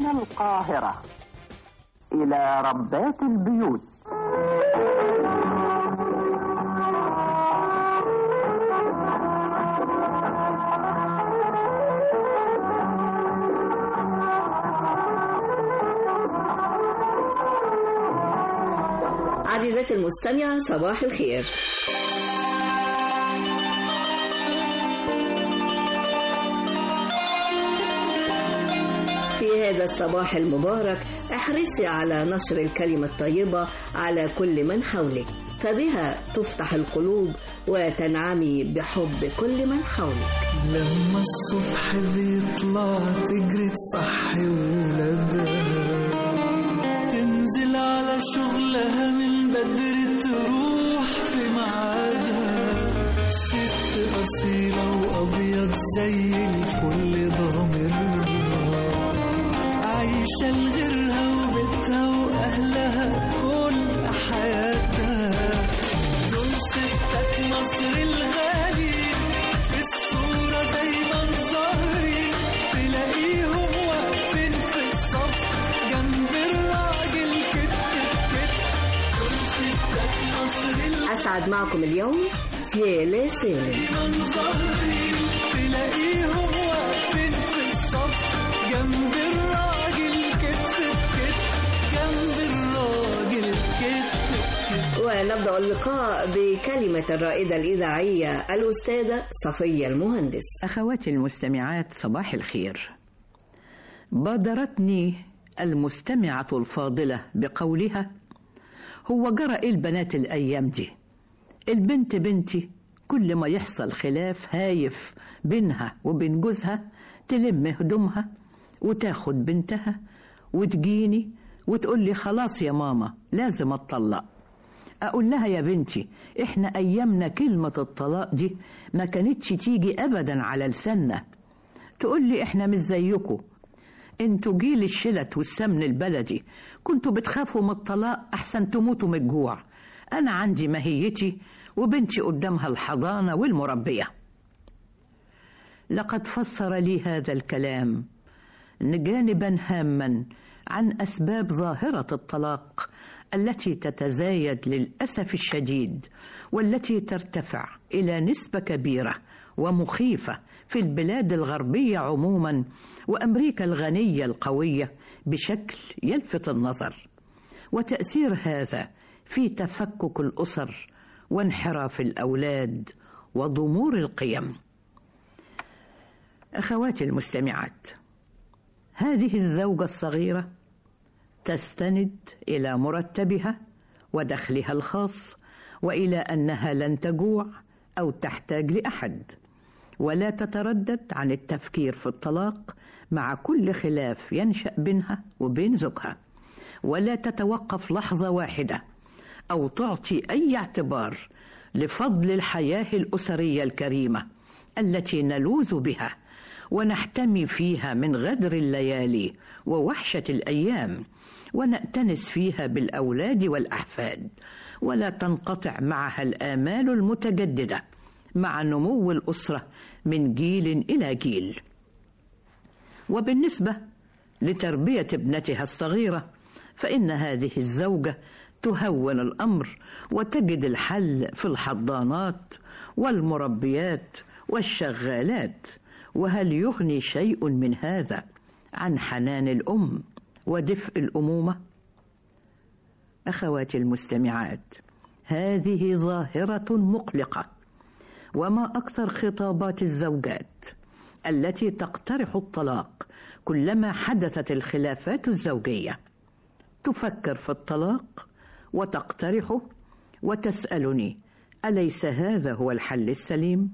من القاهرة إلى ربات البيوت عزيزتي المستمعة صباح الخير في هذا الصباح المبارك احرصي على نشر الكلمة الطيبة على كل من حولك فبها تفتح القلوب وتنعمي بحب كل من حولك لما الصبح بيطلع تجري تصحي ولادها تنزل على شغلها من بدري تروح في ميعادها ست أصيلة وأبيض زي الفل ضامرها عايشة لغيرها وبيتها وأهلها كل حياتها دول ستات مصر الغالي في الصورة دايما ظاهرين تلاقيهم واقفين في الصف جنب الراجل كتف كتف دول ستات مصر الغالي أسعد معكم اليوم هيلة سالم دايما ظاهرين تلاقيهم واقفين في الصف جنب الراجل كتف كتف جنب الراجل كتف ونبدأ اللقاء بكلمة الرائدة الإذاعية الأستاذة صفية المهندس أخواتي المستمعات صباح الخير بادرتني المستمعة الفاضلة بقولها هو جرى إيه البنات الأيام دي البنت بنتي كل ما يحصل خلاف هايف بينها وبين جوزها تلم هدومها وتاخد بنتها وتجيني وتقول لي خلاص يا ماما لازم اتطلق اقول لها يا بنتي احنا ايامنا كلمة الطلاق دي ما كانتش تيجي ابدا على لساننا تقول لي احنا مش زيكم انتوا جيل الشلت والسمن البلدي كنتوا بتخافوا من الطلاق احسن تموتوا من الجوع انا عندي ماهيتي وبنتي قدامها الحضانة والمربية لقد فسر لي هذا الكلام جانبا هاما عن اسباب ظاهره الطلاق التي تتزايد للاسف الشديد والتي ترتفع الى نسبه كبيره ومخيفه في البلاد الغربيه عموما وامريكا الغنيه القويه بشكل يلفت النظر وتاثير هذا في تفكك الاسر وانحراف الاولاد وضمور القيم اخواتي المستمعات هذه الزوجة الصغيرة تستند إلى مرتبها ودخلها الخاص وإلى أنها لن تجوع أو تحتاج لأحد ولا تتردد عن التفكير في الطلاق مع كل خلاف ينشأ بينها وبين زوجها ولا تتوقف لحظة واحدة أو تعطي أي اعتبار لفضل الحياة الأسرية الكريمة التي نلوذ بها ونحتمي فيها من غدر الليالي ووحشة الأيام ونأتنس فيها بالأولاد والأحفاد ولا تنقطع معها الآمال المتجددة مع نمو الأسرة من جيل إلى جيل وبالنسبة لتربية ابنتها الصغيرة فإن هذه الزوجة تهون الأمر وتجد الحل في الحضانات والمربيات والشغالات وهل يغني شيء من هذا عن حنان الام ودفء الامومه اخواتي المستمعات هذه ظاهره مقلقه وما اكثر خطابات الزوجات التي تقترح الطلاق كلما حدثت الخلافات الزوجيه تفكر في الطلاق وتقترحه وتسالني اليس هذا هو الحل السليم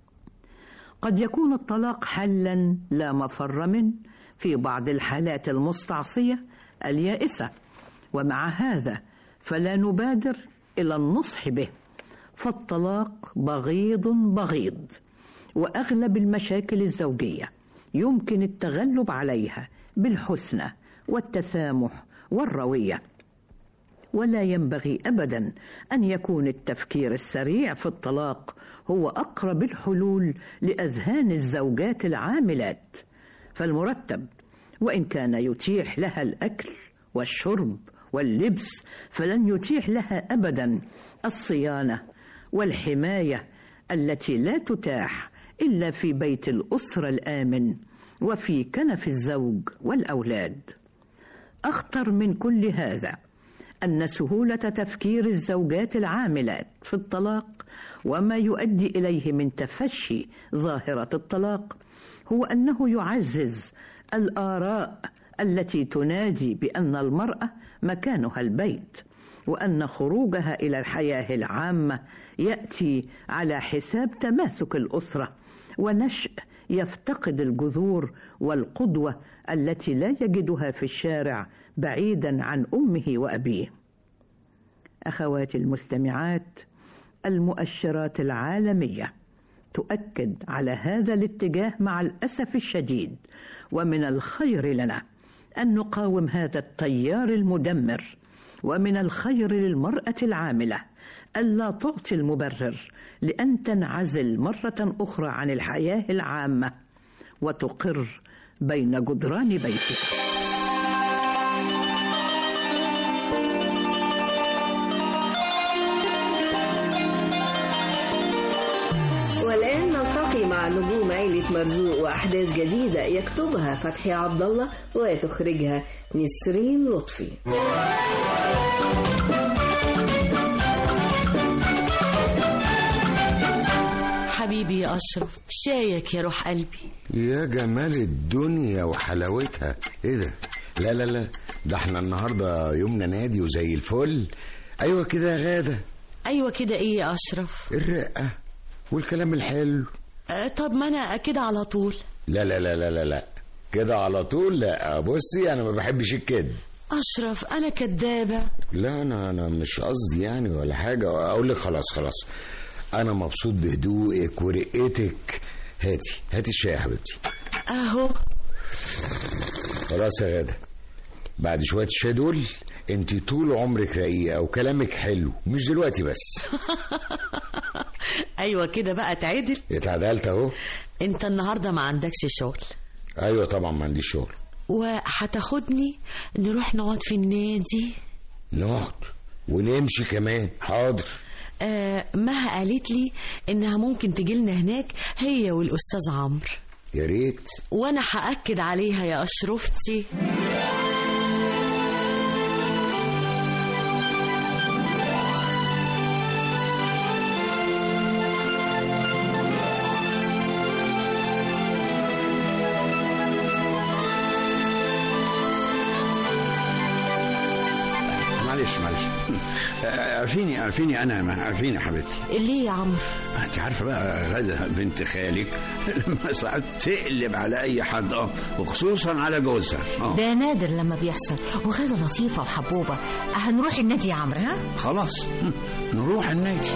قد يكون الطلاق حلا لا مفر منه في بعض الحالات المستعصيه اليائسه ومع هذا فلا نبادر الى النصح به فالطلاق بغيض بغيض واغلب المشاكل الزوجيه يمكن التغلب عليها بالحسنى والتسامح والرويه ولا ينبغي ابدا ان يكون التفكير السريع في الطلاق هو اقرب الحلول لاذهان الزوجات العاملات فالمرتب وإن كان يتيح لها الأكل والشرب واللبس فلن يتيح لها أبدا الصيانة والحماية التي لا تتاح إلا في بيت الأسرة الآمن وفي كنف الزوج والأولاد أخطر من كل هذا أن سهولة تفكير الزوجات العاملات في الطلاق وما يؤدي إليه من تفشي ظاهرة الطلاق هو أنه يعزز الآراء التي تنادي بأن المرأة مكانها البيت وأن خروجها إلى الحياة العامة يأتي على حساب تماسك الأسرة ونشأ يفتقد الجذور والقدوة التي لا يجدها في الشارع بعيدا عن أمه وأبيه أخواتي المستمعات المؤشرات العالمية تؤكد على هذا الاتجاه مع الأسف الشديد ومن الخير لنا أن نقاوم هذا التيار المدمر ومن الخير للمرأة العاملة ألا تعطي المبرر لأن تنعزل مرة أخرى عن الحياة العامة وتقر بين جدران بيتها والآن نلتقي مع نجوم عيلة مرزوق وأحداث جديدة يكتبها فتحي عبد الله وتخرجها نسرين لطفي حبيبي يا أشرف شايك يا روح قلبي يا جمال الدنيا وحلاوتها ايه ده لا لا لا ده احنا النهارده يومنا نادي وزي الفل ايوه كده يا غاده أيوة كده إيه يا أشرف الرقه والكلام الحلو أه طب ما أنا كده على طول لا لا لا لا لا لا كده على طول لا بصي انا ما بحبش الكذب أشرف أنا كدابة لا انا انا مش قصدي يعني ولا حاجه اقول لك خلاص خلاص انا مبسوط بهدوءك ورقتك هاتي هاتي الشاي يا حبيبتي أهو خلاص يا غاده بعد شويه الشاي دول انت طول عمرك رقيقه وكلامك حلو مش دلوقتي بس أيوة كده بقى تعدل اتعدلت اهو أنت النهاردة ما عندكش شغل ايوه طبعا ما عنديش شغل وهتاخدني نروح نقعد في النادي نقعد ونمشي كمان حاضر آه مها قالت لي إنها ممكن تجيلنا هناك هي والأستاذ عمرو يا ريت وأنا هأكد عليها يا أشرفتي معلش معلش عارفيني عارفيني انا عارفيني يا حبيبتي ليه يا عمرو انت عارفه بقى غدا بنت خالك لما ساعات تقلب على اي حد اه وخصوصا على جوزها اه ده نادر لما بيحصل وغادة لطيفة وحبوبة هنروح النادي يا عمرو ها خلاص نروح النادي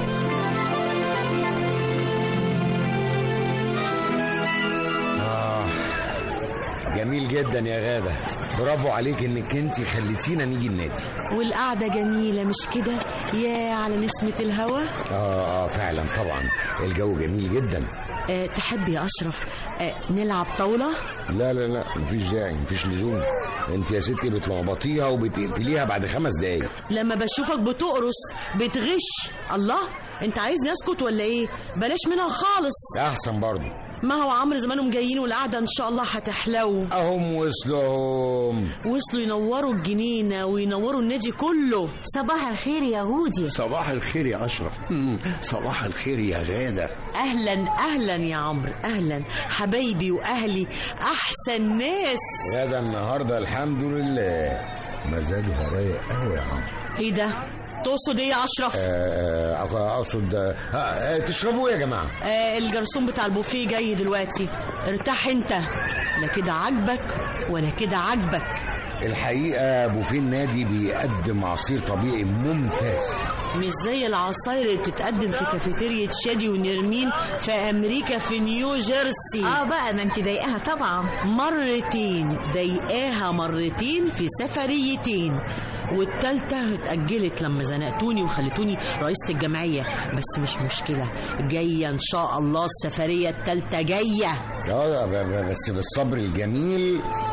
آه جميل جدا يا غادة برافو عليك انك انت خليتينا نيجي النادي والقعدة جميلة مش كده يا على نسمة الهوا اه اه فعلا طبعا الجو جميل جدا أه تحب يا أشرف أه نلعب طاولة لا لا لا مفيش داعي مفيش لزوم انت يا ستي بتلخبطيها وبتقفليها بعد خمس دقايق لما بشوفك بتقرص بتغش الله انت عايزني اسكت ولا ايه بلاش منها خالص احسن برضه ما هو عمرو زمانهم جايين والقعده ان شاء الله هتحلو اهم وصلهم وصلوا ينوروا الجنينه وينوروا النادي كله صباح الخير يا هودي صباح الخير يا اشرف مم. صباح الخير يا غاده اهلا اهلا يا عمرو اهلا حبايبي واهلي احسن ناس غدا النهارده الحمد لله مزاجها رايق قوي يا عم ايه ده تقصد ايه يا اشرف آه، آه، اقصد آه، آه، تشربوا إيه يا جماعه آه الجرسون بتاع البوفيه جاي دلوقتي ارتاح انت لا كده عاجبك ولا كده عاجبك الحقيقه بوفيه النادي بيقدم عصير طبيعي ممتاز مش زي العصاير اللي بتتقدم في كافيتيريا شادي ونرمين في امريكا في نيو جيرسي اه بقى ما انت ضايقاها طبعا مرتين ضايقاها مرتين في سفريتين والتالتة اتأجلت لما زنقتوني وخلتوني رئيسة الجمعية بس مش مشكلة جاية إن شاء الله السفرية التالتة جاية اه ب- ب- بس بالصبر الجميل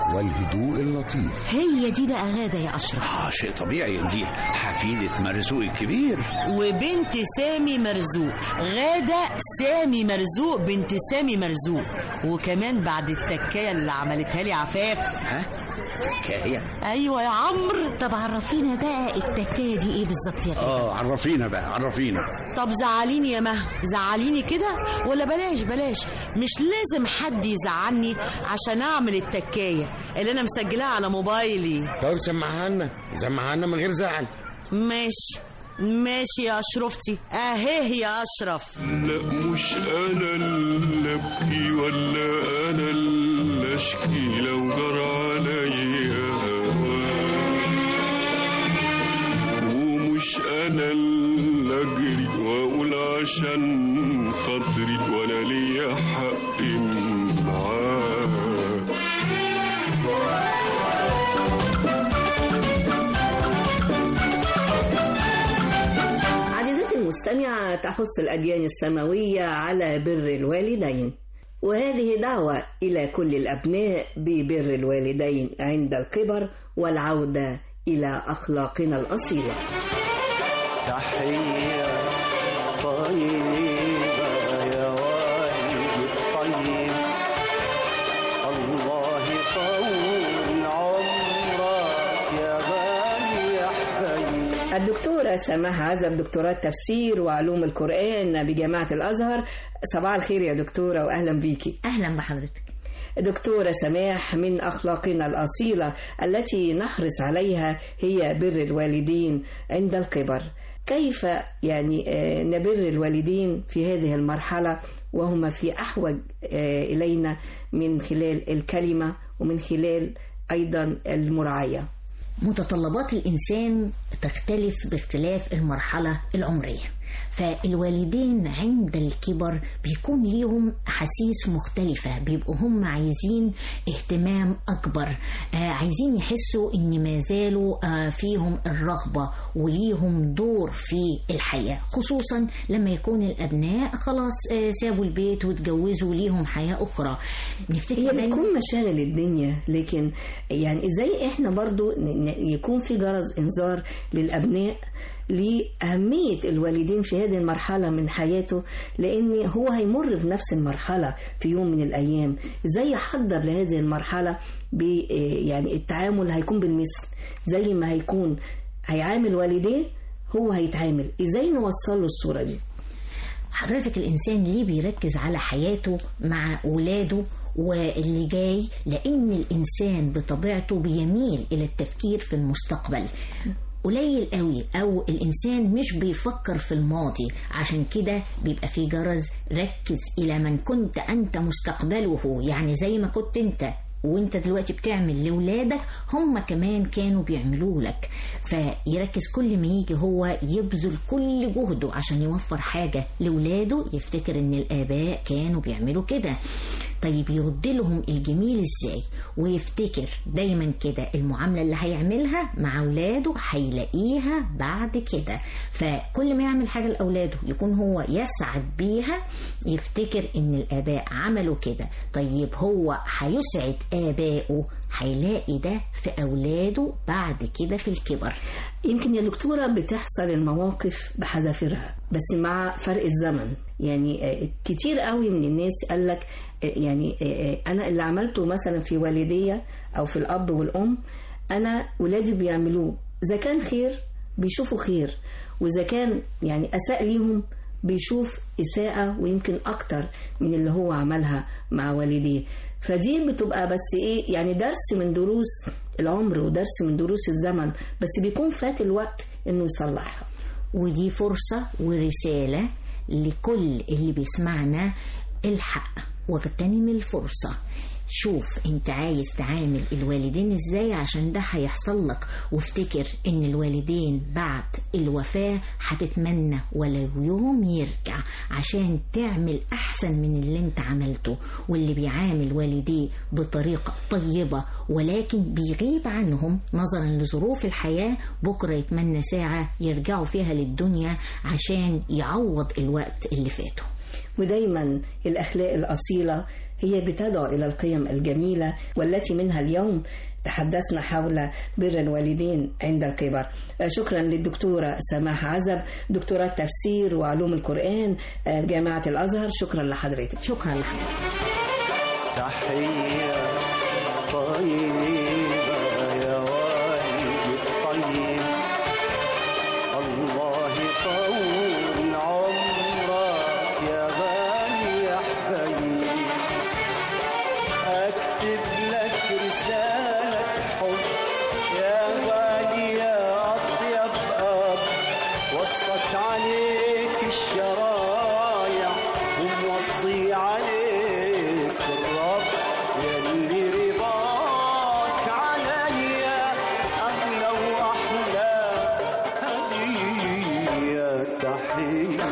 والهدوء اللطيف هي دي بقى غادة يا أشرف آه شيء طبيعي دي حفيدة مرزوق الكبير وبنت سامي مرزوق غادة سامي مرزوق بنت سامي مرزوق وكمان بعد التكاية اللي عملتها لي عفاف ها تكاية ايوه يا عمرو طب عرفينا بقى التكاية دي ايه بالظبط يا غادة اه عرفينا بقى عرفينا طب زعليني يا مها زعليني كده ولا بلاش بلاش مش لازم حد يزعلني عشان اعمل التكاية اللي انا مسجلاها على موبايلي طب سمعها لنا سمعها لنا من غير زعل ماشي ماشي يا اشرفتي اهيه يا اشرف لا مش انا اللي ابكي ولا انا اللي اشكي لو جرى عليا هواك ومش انا اللي اجري واقول عشان خاطري وانا ليا حق معاك عزيزتي المستمعة تحث الأديان السماوية على بر الوالدين وهذه دعوة إلى كل الأبناء ببر الوالدين عند الكبر والعودة إلى أخلاقنا الأصيلة تحية طيبة يا والد الطيب الله يطول عمرك يا غالي يا حبيب الدكتورة سماح عزب دكتوراه تفسير وعلوم القرآن بجامعة الأزهر صباح الخير يا دكتورة وأهلا بيكي أهلا بحضرتك دكتورة سماح من أخلاقنا الأصيلة التي نحرص عليها هي بر الوالدين عند الكبر كيف يعني آه، نبر الوالدين في هذه المرحلة وهم في أحوج آه، إلينا من خلال الكلمة ومن خلال أيضا المراعية متطلبات الإنسان تختلف باختلاف المرحلة العمرية فالوالدين عند الكبر بيكون ليهم أحاسيس مختلفة بيبقوا هم عايزين اهتمام أكبر آه عايزين يحسوا إن ما زالوا آه فيهم الرغبة وليهم دور في الحياة خصوصا لما يكون الأبناء خلاص آه سابوا البيت وتجوزوا ليهم حياة أخرى نفتكر هي دايماً- بتكون مشاغل الدنيا لكن يعني ازاي احنا برضو ن- ن- يكون في جرس انذار للابناء لأهمية الوالدين في هذه المرحلة من حياته لأن هو هيمر بنفس المرحلة في يوم من الأيام إزاي يحضر لهذه المرحلة ب يعني التعامل هيكون بالمثل زي ما هيكون هيعامل والديه هو هيتعامل إزاي نوصل له الصورة دي حضرتك الإنسان ليه بيركز على حياته مع ولاده واللي جاي لأن الإنسان بطبيعته بيميل إلى التفكير في المستقبل قليل قوي او الانسان مش بيفكر في الماضي عشان كده بيبقى في جرس ركز الى من كنت انت مستقبله يعني زي ما كنت انت وانت دلوقتي بتعمل لولادك هم كمان كانوا بيعملوا لك فيركز كل ما يجي هو يبذل كل جهده عشان يوفر حاجة لولاده يفتكر ان الاباء كانوا بيعملوا كده طيب يرد لهم الجميل ازاي ويفتكر دايما كده المعاملة اللي هيعملها مع اولاده هيلاقيها بعد كده فكل ما يعمل حاجة لاولاده يكون هو يسعد بيها يفتكر ان الاباء عملوا كده طيب هو هيسعد ابائه هيلاقي ده في اولاده بعد كده في الكبر يمكن يا دكتورة بتحصل المواقف بحذافيرها بس مع فرق الزمن يعني آه، كتير قوي من الناس قال لك يعني آه، آه، انا اللي عملته مثلا في والدية او في الاب والام انا ولادي بيعملوه اذا كان خير بيشوفوا خير واذا كان يعني اساء ليهم بيشوف إساءة ويمكن أكتر من اللي هو عملها مع والديه فدي بتبقى بس إيه يعني درس من دروس العمر ودرس من دروس الزمن بس بيكون فات الوقت إنه يصلحها ودي فرصة ورسالة لكل اللي بيسمعنا الحق واغتنم الفرصة شوف انت عايز تعامل الوالدين ازاي عشان ده هيحصل لك وافتكر ان الوالدين بعد الوفاة هتتمنى ولو يوم يرجع عشان تعمل احسن من اللي انت عملته واللي بيعامل والديه بطريقة طيبة ولكن بيغيب عنهم نظرا لظروف الحياة بكرة يتمنى ساعة يرجعوا فيها للدنيا عشان يعوض الوقت اللي فاته ودايما الأخلاق الأصيلة هي بتدعو إلى القيم الجميلة والتي منها اليوم تحدثنا حول بر الوالدين عند الكبر شكرا للدكتورة سماح عزب دكتورة تفسير وعلوم القرآن جامعة الأزهر شكرا لحضرتك شكرا لحضرتك تحية طيبة يا والدي الطيب الله يطول عمرك يا غالي يا حبيب اكتب لك رسالة حب يا غالي يا اطيب اب وصت عليك الشرايع وموصي عليك الرب يلي رضاك عليا اغلى واحلى هديه تحيه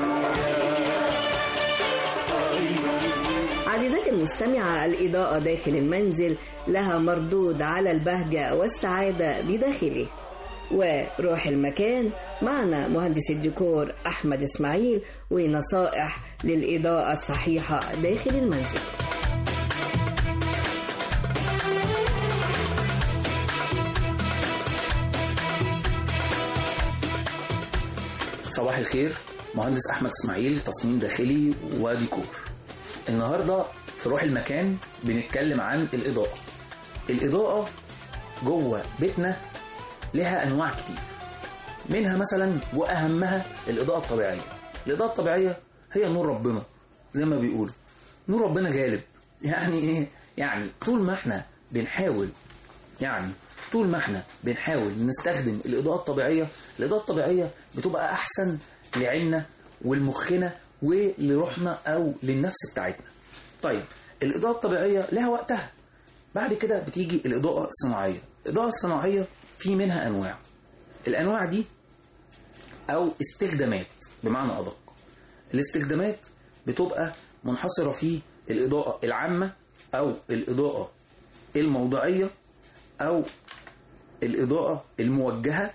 عزيزتي المستمعة الإضاءة داخل المنزل لها مردود على البهجة والسعادة بداخله وروح المكان معنا مهندس الديكور أحمد إسماعيل ونصائح للإضاءة الصحيحة داخل المنزل صباح الخير مهندس احمد اسماعيل تصميم داخلي وديكور النهارده في روح المكان بنتكلم عن الاضاءه الاضاءه جوه بيتنا لها انواع كتير منها مثلا واهمها الاضاءه الطبيعيه الاضاءه الطبيعيه هي نور ربنا زي ما بيقولوا نور ربنا غالب يعني ايه يعني طول ما احنا بنحاول يعني طول ما احنا بنحاول نستخدم الاضاءه الطبيعيه الاضاءه الطبيعيه بتبقى احسن لعيننا ولمخنا ولروحنا او للنفس بتاعتنا طيب الاضاءه الطبيعيه لها وقتها بعد كده بتيجي الاضاءه الصناعيه الاضاءه الصناعيه في منها انواع الانواع دي او استخدامات بمعنى ادق الاستخدامات بتبقى منحصره في الاضاءه العامه او الاضاءه الموضعيه او الاضاءه الموجهه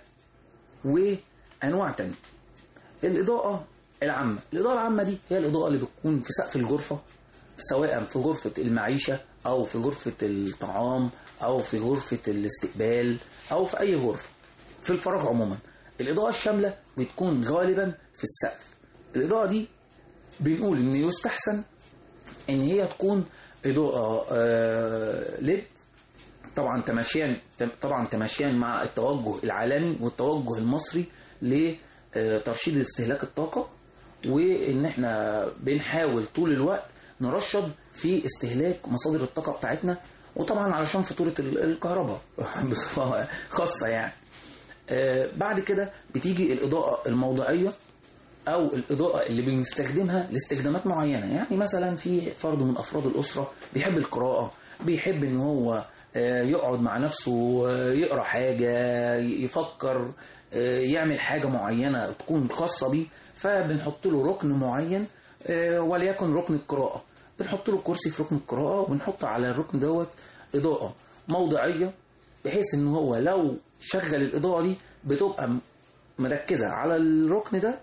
وانواع تانية الاضاءه العامه الاضاءه العامه دي هي الاضاءه اللي بتكون في سقف الغرفه سواء في غرفه المعيشه او في غرفه الطعام او في غرفه الاستقبال او في اي غرفه في الفراغ عموما الاضاءه الشامله بتكون غالبا في السقف الاضاءه دي بنقول ان يستحسن ان هي تكون اضاءه آه، ليد طبعا تماشيا طبعا تماشيا مع التوجه العالمي والتوجه المصري لترشيد استهلاك الطاقه وان احنا بنحاول طول الوقت نرشد في استهلاك مصادر الطاقه بتاعتنا وطبعا علشان فاتوره ال- الكهرباء بصفه خاصه يعني آه، بعد كده بتيجي الاضاءه الموضعيه او الاضاءه اللي بنستخدمها لاستخدامات معينه يعني مثلا في فرد من افراد الاسره بيحب القراءه بيحب ان هو آه، يقعد مع نفسه آه، يقرا حاجه يفكر آه، يعمل حاجه معينه تكون خاصه بيه فبنحط له ركن معين آه، وليكن ركن القراءه بنحط له كرسي في ركن القراءه وبنحط على الركن دوت اضاءه موضعيه بحيث ان هو لو شغل الاضاءه دي بتبقى م- مركزه على الركن ده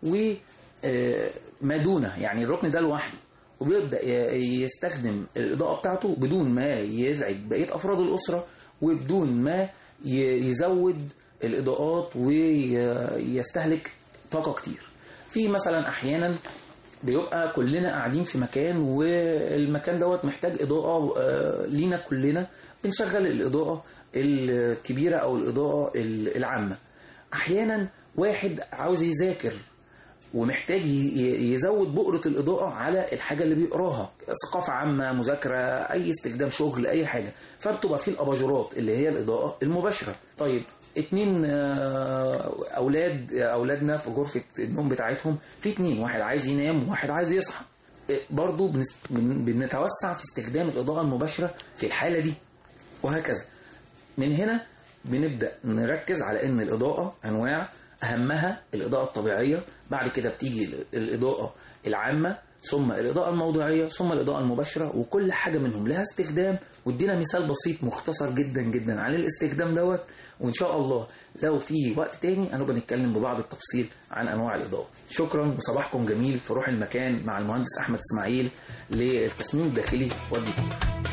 وما دونه يعني الركن ده لوحده وبيبدا ي- يستخدم الاضاءه بتاعته بدون ما يزعج بقيه افراد الاسره وبدون ما ي- يزود الاضاءات ويستهلك طاقه كتير في مثلا احيانا بيبقى كلنا قاعدين في مكان والمكان دوت محتاج اضاءه آه، لينا كلنا بنشغل الاضاءه الكبيره او الاضاءه العامه احيانا واحد عاوز يذاكر ومحتاج ي- ي- يزود بؤرة الإضاءة على الحاجة اللي بيقراها ثقافة عامة مذاكرة أي استخدام شغل أي حاجة فبتبقى في الأباجورات اللي هي الإضاءة المباشرة طيب اتنين آه، أولاد أولادنا في غرفة النوم بتاعتهم في اتنين واحد عايز ينام وواحد عايز يصحى إيه، برضو بنست- بن- بنتوسع في استخدام الإضاءة المباشرة في الحالة دي وهكذا من هنا بنبدأ نركز على ان الإضاءة أنواع أهمها الإضاءة الطبيعية بعد كده بتيجي ال- الإضاءة العامة ثم الإضاءة الموضعية ثم الإضاءة المباشرة وكل حاجة منهم لها استخدام وادينا مثال بسيط مختصر جدا جدا عن الاستخدام دوت وإن شاء الله لو في وقت تاني هنبقى نتكلم ببعض التفصيل عن أنواع الإضاءة شكرا وصباحكم جميل في روح المكان مع المهندس أحمد إسماعيل للتصميم الداخلي والديكور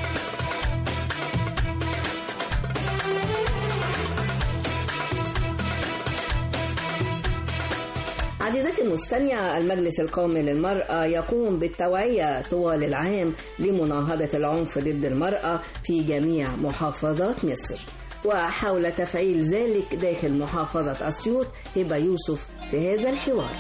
عزيزتي المستمعة المجلس القومي للمرأة يقوم بالتوعية طوال العام لمناهضة العنف ضد المرأة في جميع محافظات مصر وحول تفعيل ذلك داخل محافظة أسيوط هبة يوسف في هذا الحوار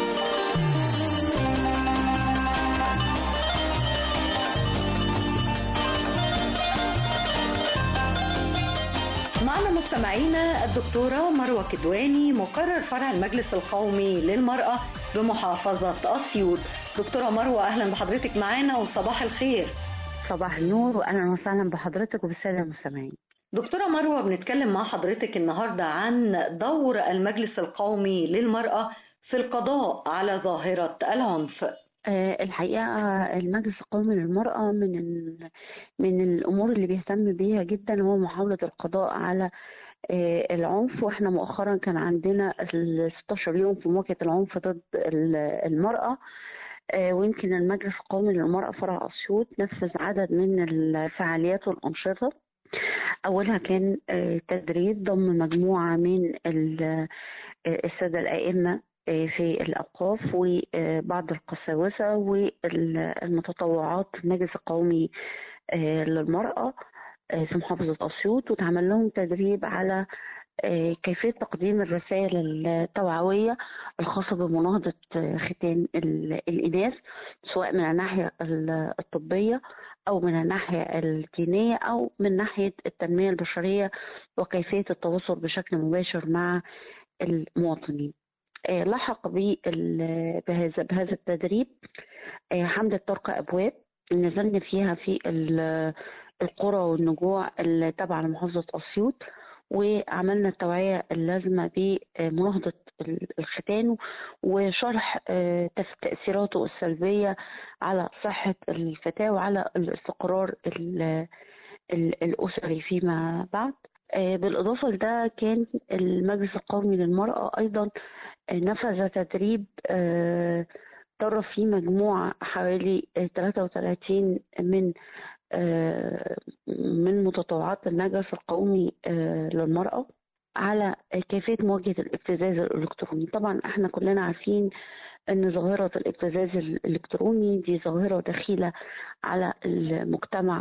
معنا مستمعينا الدكتورة مروة كدواني مقرر فرع المجلس القومي للمرأة بمحافظة أسيوط دكتورة مروة أهلا بحضرتك معانا وصباح الخير صباح النور واهلا وسهلا بحضرتك وبالساده المستمعين دكتورة مروة بنتكلم مع حضرتك النهاردة عن دور المجلس القومي للمرأة في القضاء على ظاهرة العنف آه، الحقيقه المجلس القومي للمراه من ال- من الامور اللي بيهتم بيها جدا هو محاوله القضاء على آه، العنف واحنا مؤخرا كان عندنا ال 16 يوم في مواجهه العنف ضد ال- المراه آه، ويمكن المجلس القومي للمرأة فرع أسيوط نفذ عدد من الفعاليات والأنشطة أولها كان آه، تدريب ضم مجموعة من ال- آه، السادة الأئمة آه، في الأوقاف وبعض القساوسة والمتطوعات المجلس القومي آه، للمرأة آه، في محافظة أسيوط وتعمل لهم تدريب على آه، كيفية تقديم الرسائل التوعوية الخاصة بمناهضة آه، ختان ال- الإناث سواء من الناحية ال- الطبية أو من الناحية الدينية أو من ناحية التنمية البشرية وكيفية التواصل بشكل مباشر مع المواطنين آه، لحق بال- بهذا بهذا التدريب آه، حملة طرق أبواب نزلنا فيها في ال- القرى والنجوع اللي تابعة لمحافظة أسيوط وعملنا التوعية اللازمة بمناهضة الختان وشرح آه، تف- تأثيراته السلبية على صحة الفتاة وعلى الاستقرار ال- ال- الأسري فيما بعد آه، بالإضافة لده كان المجلس القومي للمرأة أيضا آه، نفذ تدريب آه، درب فيه مجموعة حوالي آه، 33 من آه، من متطوعات المجلس القومي آه، للمرأة على كيفية مواجهة الابتزاز الإلكتروني طبعا احنا كلنا عارفين ان ظاهرة الابتزاز الإلكتروني دي ظاهرة دخيلة على المجتمع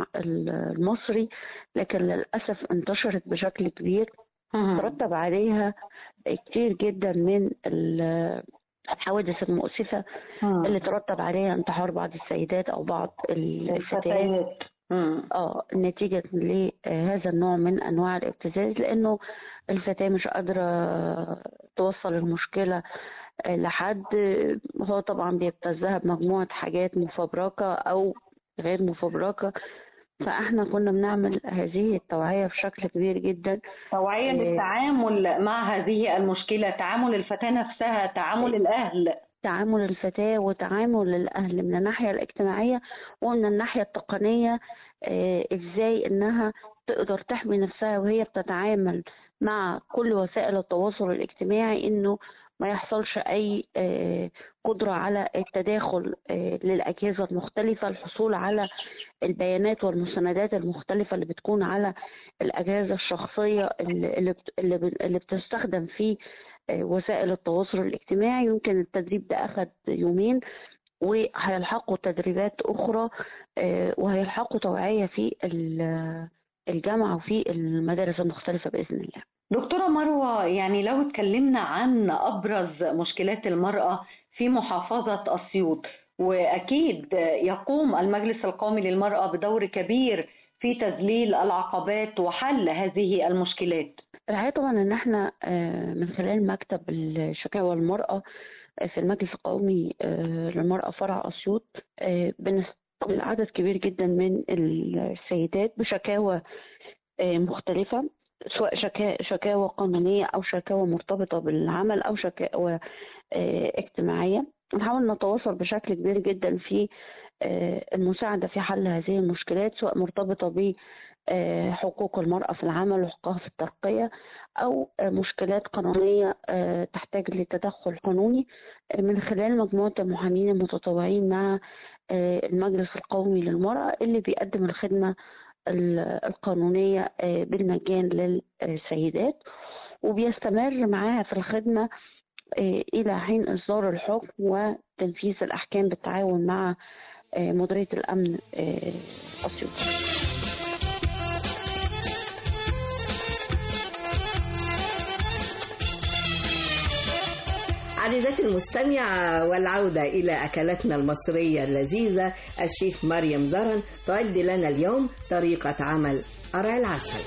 المصري لكن للأسف انتشرت بشكل كبير ترتب عليها كتير جدا من ال- الحوادث المؤسفة اللي ترتب عليها انتحار بعض السيدات أو بعض الفتيات اه نتيجة لهذا النوع من أنواع الابتزاز لأنه الفتاة مش قادرة توصل المشكلة لحد هو طبعا بيبتزها بمجموعة حاجات مفبركة أو غير مفبركة فاحنا كنا بنعمل هذه التوعية بشكل كبير جدا توعية آه، للتعامل مع هذه المشكلة تعامل الفتاة نفسها تعامل الأهل تعامل الفتاة وتعامل الأهل من الناحية الاجتماعية ومن الناحية التقنية آه، ازاي انها تقدر تحمي نفسها وهي بتتعامل مع كل وسائل التواصل الاجتماعي انه ما يحصلش اي آه، قدرة على التداخل آه، للأجهزة المختلفة الحصول على البيانات والمستندات المختلفة اللي بتكون على الأجهزة الشخصية اللي اللي بت- اللي ب- اللي بتستخدم في آه، وسائل التواصل الاجتماعي يمكن التدريب ده أخد يومين وهيلحقوا تدريبات أخرى آه، وهيلحقوا توعية في ال- الجامعة وفي المدارس المختلفة بإذن الله دكتورة مروة يعني لو اتكلمنا عن أبرز مشكلات المرأة في محافظة أسيوط وأكيد يقوم المجلس القومي للمرأة بدور كبير في تذليل العقبات وحل هذه المشكلات الحقيقة طبعا ان احنا آه، من خلال مكتب الشكاوى المرأة آه، في المجلس القومي آه، للمرأة فرع أسيوط آه، بنستقبل عدد كبير جدا من السيدات بشكاوى آه، مختلفة سواء شكا- شكاوى قانونية أو شكاوى مرتبطة بالعمل أو شكاوى آه، اجتماعية نحاول نتواصل بشكل كبير جدا في آه، المساعدة في حل هذه المشكلات سواء مرتبطة ب آه، حقوق المرأة في العمل وحقوقها في الترقية أو آه، مشكلات قانونية آه، تحتاج لتدخل قانوني آه، من خلال مجموعة المحامين المتطوعين مع آه، المجلس القومي للمرأة اللي بيقدم الخدمة ال- القانونية آه، بالمجان للسيدات وبيستمر معاها في الخدمة آه، إلى حين إصدار الحكم وتنفيذ الأحكام بالتعاون مع آه، مديرية الأمن آه، أسيوط عزيزتي المستمعة والعودة إلى أكلاتنا المصرية اللذيذة الشيف مريم زرن تعد لنا اليوم طريقة عمل قرع العسل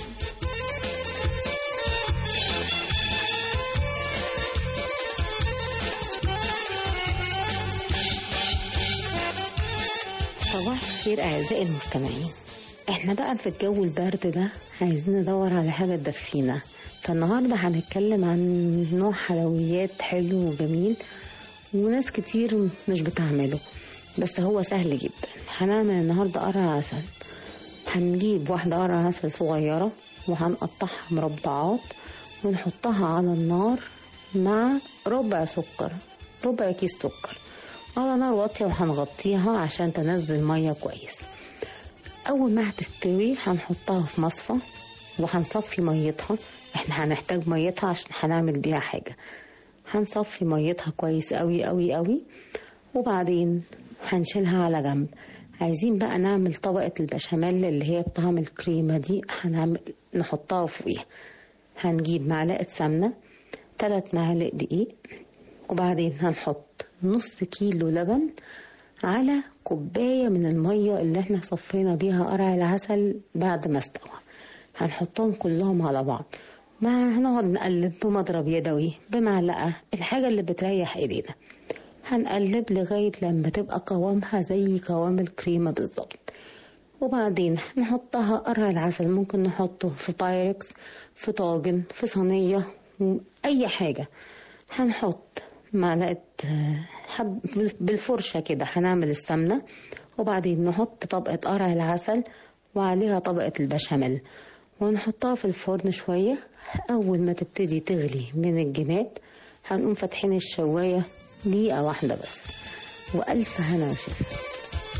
صباح الخير أعزائي المستمعين احنا بقى في الجو البرد ده عايزين ندور على حاجة تدفينا فالنهاردة هنتكلم عن نوع حلويات حلو وجميل وناس كتير مش بتعمله بس هو سهل جدا هنعمل النهاردة قرع عسل هنجيب واحدة قرع عسل صغيرة وهنقطعها مربعات ونحطها على النار مع ربع سكر ربع كيس سكر على نار واطية وهنغطيها عشان تنزل مية كويس أول ما هتستوي هنحطها في مصفى وهنصفي ميتها احنا هنحتاج ميتها عشان هنعمل بيها حاجة هنصفي ميتها كويس قوي قوي قوي وبعدين هنشيلها على جنب عايزين بقى نعمل طبقة البشاميل اللي هي بطعم الكريمة دي هنعمل نحطها فوقيها هنجيب معلقة سمنة ثلاث معالق دقيق وبعدين هنحط نص كيلو لبن على كوباية من المية اللي احنا صفينا بيها قرع العسل بعد ما استوى هنحطهم كلهم على بعض مع هنقعد نقلب بمضرب يدوي بمعلقة الحاجة اللي بتريح ايدينا هنقلب لغاية لما تبقى قوامها زي قوام الكريمة بالظبط وبعدين نحطها قرع العسل ممكن نحطه في بايركس في طاجن في صينية أي حاجة هنحط معلقة حب بالفرشة كده هنعمل السمنة وبعدين نحط طبقة قرع العسل وعليها طبقة البشاميل ونحطها في الفرن شوية أول ما تبتدي تغلي من الجناب هنقوم فاتحين الشواية دقيقة واحدة بس وألف هنا وشفا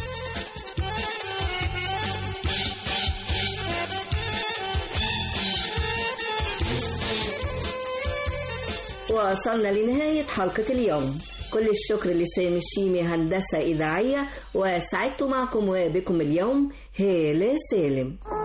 وصلنا لنهاية حلقة اليوم كل الشكر لسامي الشيمي هندسة إذاعية وسعدت معكم وبكم اليوم هالة سالم